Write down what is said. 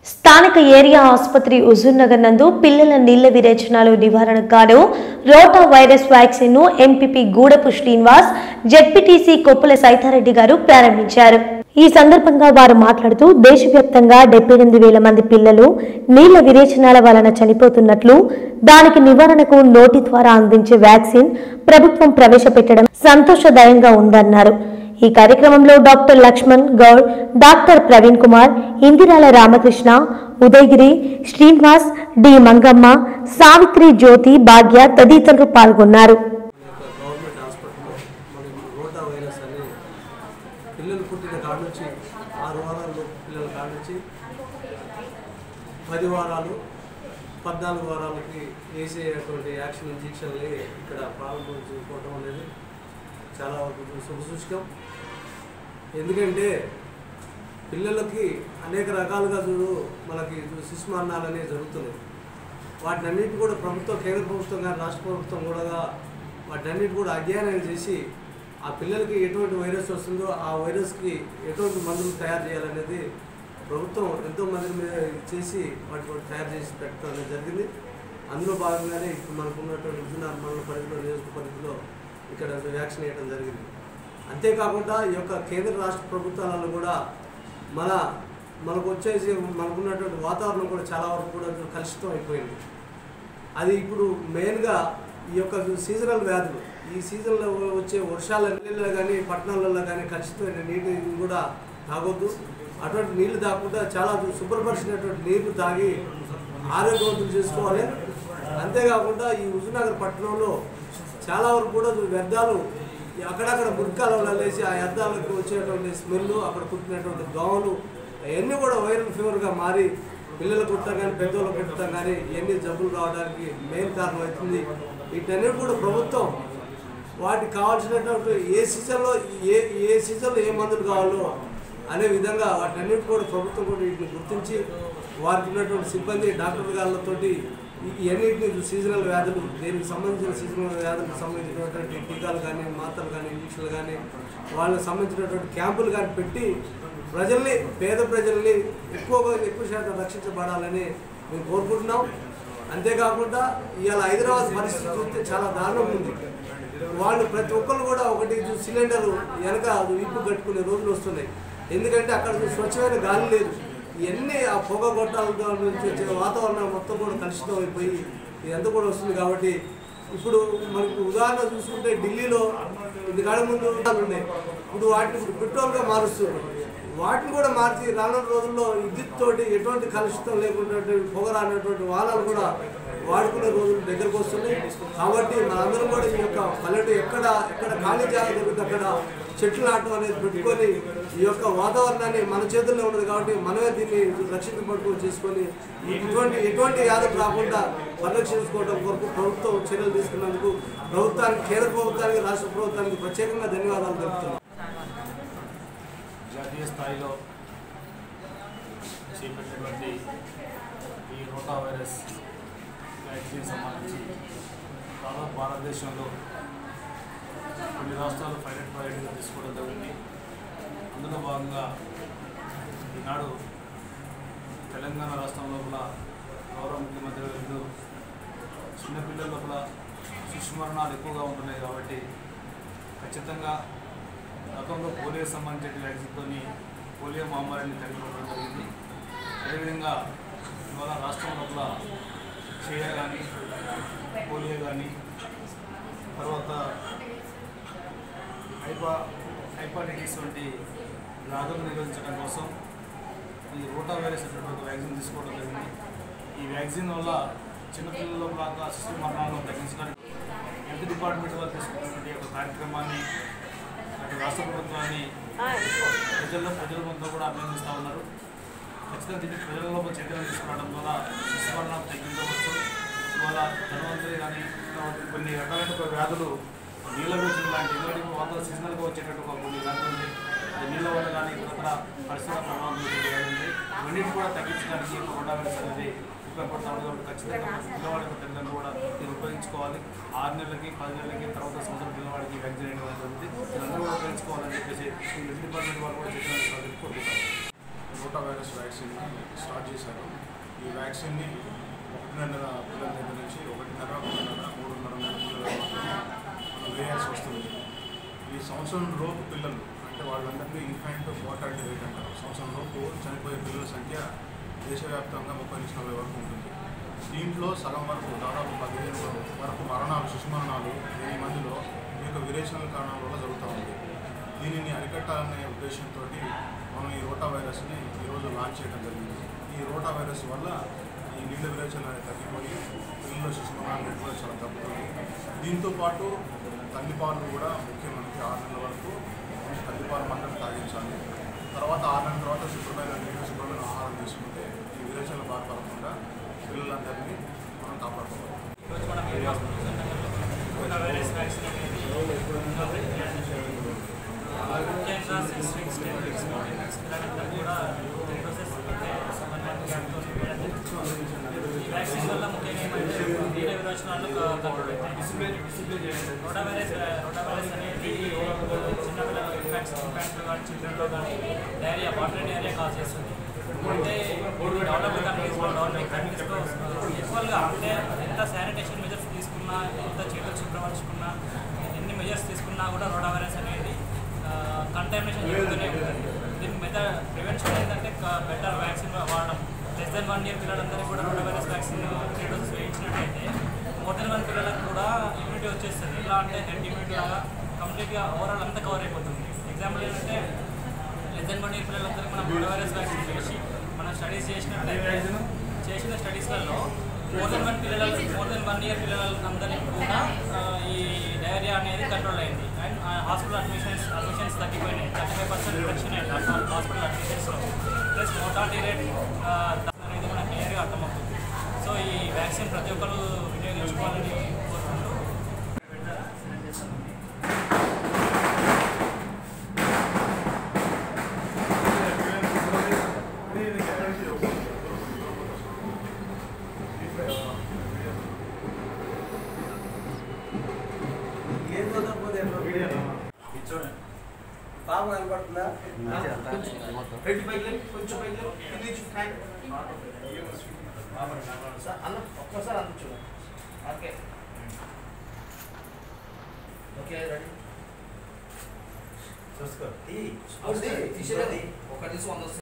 స్థానిక ఏరియా ఆసుపత్రి హుజూర్నగర్ నందు పిల్లల నీళ్ల విరేచనాలు నివారణకు గాను రోటా వైరస్ వ్యాక్సిన్ ను ఎంపీపీ గూడపు శ్రీనివాస్ జెడ్పీటీసీ కొప్పుల సైతారెడ్డి గారు ప్రారంభించారు ఈ సందర్భంగా వారు మాట్లాడుతూ దేశవ్యాప్తంగా డెబ్బై ఎనిమిది వేల మంది పిల్లలు నీళ్ల విరేచనాల వలన చనిపోతున్నట్లు దానికి నివారణకు నోటి ద్వారా అందించే వ్యాక్సిన్ ప్రభుత్వం ప్రవేశపెట్టడం సంతోషదాయంగా ఉందన్నారు ఈ కార్యక్రమంలో doctor Lakshman Goud doctor Praveen Kumar Indirala Ramakrishna Udayagiri Srinivas D Mangamma Savitri Jyothi Bhagya తదితరులు పాల్గొన్నారు మన యొక్క గవర్నమెంట్ హాస్పిటల్లో మన ఇప్పుడు రోటా వైరస్ అని పిల్లలు పుట్టిన కాడ నుంచి ఆరు వారాలు పిల్లల కాడ నుంచి పది వారాలు పద్నాలుగు వారాలకి వేసేటువంటి యాక్షన్ ఇంజెక్షన్లు ఇక్కడ ప్రారంభించుకోవడం అనేది చాలా వరకు శుభసూచకం ఎందుకంటే పిల్లలకి అనేక రకాలుగా చూడు మనకి శిశుమరణాలు అనేవి జరుగుతున్నాయి వాటిని అన్నిటి కూడా ప్రభుత్వం కేంద్ర ప్రభుత్వం కానీ రాష్ట్ర ప్రభుత్వం కూడా వాటిని అన్నిటి కూడా అధ్యయనం చేసి ఆ పిల్లలకి ఎటువంటి వైరస్ వస్తుందో ఆ వైరస్కి ఎటువంటి మందులు తయారు చేయాలనేది ప్రభుత్వం ఎంతో మంది మీద చేసి వాటి కూడా తయారు చేసి పెట్టడం అనేది జరిగింది అందులో భాగంగానే ఇప్పుడు మనకు ఉన్నటువంటి విజయనగరం మండల పరిధిలో నియోజక పరిధిలో ఇక్కడ వ్యాక్సిన్ వేయడం జరిగింది అంతేకాకుండా ఈ యొక్క కేంద్ర రాష్ట్ర ప్రభుత్వాలలో కూడా మన మనకు వచ్చేసి మనకున్నటువంటి వాతావరణం కూడా చాలా వరకు కూడా కలుషితం అయిపోయింది అది ఇప్పుడు మెయిన్గా ఈ యొక్క సీజనల్ వ్యాధులు ఈ సీజన్లో వచ్చే వర్షాల నీళ్ళలో కానీ పట్టణాలలో కానీ కలుషితమైన నీటిని కూడా తాగొద్దు అటువంటి నీళ్లు తాగకుండా చాలా శుభ్రపరిచినటువంటి నీళ్లు తాగి ఆరోగ్యవంతులు చేసుకోవాలి అంతేకాకుండా ఈ హుజూర్నగర్ పట్టణంలో చాలా వరకు కూడా వ్యర్థాలు ఈ అక్కడక్కడ మురికాలలో లేచి ఆ వ్యర్థాలకు వచ్చేటువంటి స్మెల్ అక్కడ పుట్టినటువంటి దోమలు అవన్నీ కూడా వైరల్ ఫీవర్గా మారి పిల్లలు పుట్టడం కానీ పెద్దోళ్ళు పుట్టడం కానీ ఇవన్నీ జబ్బులు రావడానికి మెయిన్ కారణం అవుతుంది వీటన్నిటి కూడా ప్రభుత్వం వాటికి కావాల్సినటువంటి ఏ సీజన్లో ఏ ఏ సీజన్లో ఏ మందులు కావాలో అనే విధంగా వాటన్నిటి కూడా ప్రభుత్వం కూడా వీటిని గుర్తించి వారికి ఉన్నటువంటి సిబ్బంది డాక్టర్ గారులతోటి ఈ- ఇవన్నిటిని సీజనల్ వ్యాధులు దీనికి సంబంధించిన సీజనల్ వ్యాధులకు సంబంధించినటువంటి టీకాలు కానీ మాత్రలు కానీ ఇంజక్షన్లు కానీ వాళ్ళకి సంబంధించినటువంటి క్యాంపులు కానీ పెట్టి ప్రజల్ని పేద ప్రజల్ని ఎక్కువగా ఎక్కువ శాతం రక్షించబడాలని మేము కోరుకుంటున్నాం అంతేకాకుండా ఇవాళ హైదరాబాద్ పరిస్థితి చూస్తే చాలా దారుణం ఉంది వాళ్ళు ప్రతి ఒక్కరు కూడా ఒకటి సిలిండర్ వెనక విప్పు కట్టుకునే రోజులు వస్తున్నాయి ఎందుకంటే అక్కడ స్వచ్ఛమైన గాలి లేదు ఇవన్నీ ఆ పొగ గొట్టాల నుంచి వచ్చే వాతావరణం మొత్తం కూడా కలుషితం అయిపోయి ఇదంతా కూడా వస్తుంది కాబట్టి ఇప్పుడు మనకు ఉదాహరణ చూసుకుంటే ఢిల్లీలో ఇది కాడ ముందు ఉన్నాయి ఇప్పుడు వాటిని ఇప్పుడు పెట్రోల్గా మారుస్తున్నారు వాటిని కూడా మార్చి రానున్న రోజుల్లో విద్యుత్ తోటి ఎటువంటి కలుషితం లేకుండా పొగ రానటువంటి వాహనాలు కూడా వాడుకునే రోజులు దగ్గరకు వస్తున్నాయి కాబట్టి మనందరం కూడా ఈ యొక్క పల్లెటూరు ఎక్కడ ఎక్కడ ఖాళీ జాగా దొరికితే అక్కడ చెట్లు నాటడం అనేది పెట్టుకొని ఈ యొక్క వాతావరణాన్ని మన చేతుల్లో ఉన్నది కాబట్టి మనమే దీన్ని రక్షించబడుకో చేసుకొని ఇటువంటి ఎటువంటి వ్యాధులు రాకుండా పరిరక్షించుకోవడం కొరకు ప్రభుత్వం చర్యలు తీసుకున్నందుకు ప్రభుత్వానికి కేంద్ర ప్రభుత్వానికి రాష్ట్ర ప్రభుత్వానికి ప్రత్యేకంగా ధన్యవాదాలు తెలుపుతున్నాం జాతీయ స్థాయిలో చేపట్టినటువంటి ఈ రోటా వైరస్ వ్యాక్సిన్ సంబంధించి దాదాపు భారతదేశంలో కొన్ని రాష్ట్రాలు పైలట్ ప్రాజెక్టుగా తీసుకోవడం జరిగింది అందులో భాగంగా ఈనాడు తెలంగాణ రాష్ట్రం లోపల గౌరవ ముఖ్యమంత్రి గారు చిన్నపిల్లల లోపల శిశు మరణాలు ఎక్కువగా ఉంటున్నాయి కాబట్టి ఖచ్చితంగా గతంలో పోలియో సంబంధించిన వ్యాక్సిన్తో పోలియో మహమ్మారిని తగ్గిపోవడం జరిగింది అదేవిధంగా ఇవాళ రాష్ట్రం లోపల క్షయ కానీ పోలియో కానీ తర్వాత హైపా హైపాటిటిస్ వంటి వ్యాధులు నిరోధించడం కోసం ఈ రోటా వైరస్ అనేటువంటి ఒక వ్యాక్సిన్ తీసుకోవడం జరిగింది ఈ వ్యాక్సిన్ వల్ల చిన్నపిల్లల లోపల శిశు మరణాలను తగ్గించడానికి హెల్త్ డిపార్ట్మెంట్ వాళ్ళు తీసుకున్నటువంటి ఒక కార్యక్రమాన్ని అటు రాష్ట్ర ప్రభుత్వాన్ని ప్రజల్లో ప్రజల మొత్తం కూడా అభినందిస్తూ ఉన్నారు ఖచ్చితంగా దీన్ని ప్రజల లోపల చైతన్యం తీసుకురావడం ద్వారా శిశు మరణాలు తగ్గించవచ్చు ఇవాళ ధనవంతులు కానీ తర్వాత కొన్ని రకాలైన ఒక వ్యాధులు నీళ్ళ రోజులు లాంటి ఎందుకంటే వాతావరణ సీజనల్గా వచ్చేటట్టు ఒక కొన్ని వ్యాధులు ఉన్నాయి అది నీళ్ళ వల్ల కానీ ఇతర పరిసర ప్రభావం చూసే వ్యాధులు ఉన్నాయి ఇవన్నిటి కూడా తగ్గించడానికి రోటా వైరస్ అనేది ఉపయోగపడతా ఉంది కాబట్టి ఖచ్చితంగా పిల్లవాడి యొక్క తల్లిదండ్రులు కూడా దీన్ని ఉపయోగించుకోవాలి ఆరు నెలలకి పది నెలలకి తర్వాత సంవత్సరం పిల్లవాడికి వ్యాక్సిన్ వేయడం జరుగుతుంది దీన్ని అందరూ కూడా ఉపయోగించుకోవాలని చెప్పేసి ఈ హెల్త్ డిపార్ట్మెంట్ వాళ్ళు కూడా చెప్పిన కోరుకుంటారు రోటా వైరస్ వ్యాక్సిన్ని స్టార్ట్ చేశారు ఈ వ్యాక్సిన్ని ఒకటిన్నర పిల్లల దగ్గర నుంచి ఒకటిన్నర ఒకటిన్నర మూడున్నర నెలల పిల్లల వరకు మనం వేయాల్సి వస్తుంది ఈ సంవత్సరం లోపు పిల్లలు అంటే వాళ్ళందరినీ ఇన్ఫాంట్ మోర్టాలిటీ రేట్ అంటారు సంవత్సరం లోపు చనిపోయే పిల్లల సంఖ్య దేశవ్యాప్తంగా ముప్పై నుంచి నలభై వరకు ఉంటుంది దీంట్లో సగం వరకు దాదాపు పదిహేను వరకు మరణాలు శిశు మరణాలు వెయ్యి మందిలో ఈ యొక్క విరేచనల కారణాల వల్ల జరుగుతూ ఉంది దీనిని అరికట్టాలనే ఉద్దేశంతో మనం ఈ రోటా వైరస్ని ఈరోజు లాంచ్ చేయడం జరిగింది ఈ రోటా వైరస్ వల్ల ఈ నీళ్ళ విరేచనలు అనేది తగ్గిపోయి పిల్లల శిశు మరణాలు రేటు కూడా చాలా తగ్గుతుంది దీంతో పాటు తల్లిపాలు కూడా ముఖ్యం మనకి ఆరు నెలల వరకు తల్లిపాలు మాత్రమే తాగించాలి తర్వాత ఆరు నెలల తర్వాత శుభ్రమైన నీళ్ళు శుభ్రమైన ఆహారం తీసుకుంటే ఈ విరేచనలు బాధపడకుండా పిల్లలందరినీ మనం కాపాడుకోవాలి ఈరోజు మనం ఏ హాస్పిటల్స్ ఉన్నామో కరోనా వైరస్ వ్యాక్సిన్ అనేది ముఖ్యంగా సెన్సిటివ్ స్టేజ్ పిల్లలంతా కూడా ప్రోసెస్ అంటే వన్ మంత్ గ్యాప్తో వేయడం జరుగుతుంది. ఈ వ్యాక్సిన్ వల్ల ముఖ్యంగా ఏమంటే నీళ్ళ విరోచనాలు కంట్రోల్ అవుతాయి రోటా వైరస్ రోటా వైరస్ అనేది చిన్నపిల్లలు ఇన్ఫాక్ట్స్ ఇన్ఫాక్ట్ కానీ చిల్డ్రన్లో కానీ డైరియా వాటర్ డైరియా కాజ్ చేస్తుంది అంటే డెవలప్డ్ కంట్రీస్లో డెవలపింగ్ కంట్రీస్లో ఈక్వల్గా అంటే ఎంత శానిటేషన్ మెజర్స్ తీసుకున్నా ఎంత చేతులు శుభ్రపరచుకున్నా ఎన్ని మెజర్స్ తీసుకున్నా కూడా రోటా వైరస్ అనేది కంటామినేషన్ జరుగుతూనే ఉంటుంది దీని మీద ప్రివెన్షన్ ఏంటంటే బెటర్ వ్యాక్సిన్ వాడడం లెస్ దెన్ వన్ ఇయర్ పిల్లలందరికీ కూడా rota virus vaccine three doses వేయించినట్టయితే మోర్ దెన్ వన్ పిల్లలకు కూడా ఇమ్యూనిటీ వచ్చేస్తుంది ఎలా అంటే హెడ్ ఇమ్యూనిటీ లాగా కంప్లీట్గా ఓవరాల్ అంతా కవర్ అయిపోతుంది ఎగ్జాంపుల్ ఏంటంటే లెస్ దెన్ వన్ ఇయర్ పిల్లలందరికీ మనం రోటా వైరస్ వ్యాక్సిన్ వేసి మనం స్టడీస్ చేసినట్లయితే చేసిన స్టడీస్లలో మోర్ దెన్ వన్ పిల్లల మోర్ దెన్ వన్ ఇయర్ పిల్లలందరికీ కూడా ఆ, ఈ డైరియా అనేది కంట్రోల్ అయింది అండ్ హాస్పిటల్ అడ్మిషన్స్ అడ్మిషన్స్ తగ్గిపోయినాయి థర్టీ ఫైవ్ పర్సెంట్ రిడక్షన్ అయింది హాస్పిటల్ అడ్మిషన్స్లో ప్లస్ మోటాలిటీ రేట్ అనేది మనకు క్లియర్గా అర్థమవుతుంది సో ఈ వ్యాక్సిన్ ప్రతి ఒక్కరు వినియోగించుకోవాలని కోరుకుంటూ ఏం చదవకపోతే పాప కనపడుతుందా హెడ్ పైకి లేపు, కొంచెం పైకి లేపు, కింది చూడు, హ్యాండ్. సార్, అన్న ఒక్కసారి అంత చూడండి ఓకే ఓకే రెడీ చూసుకో తీసేది ఒక తీసి వంద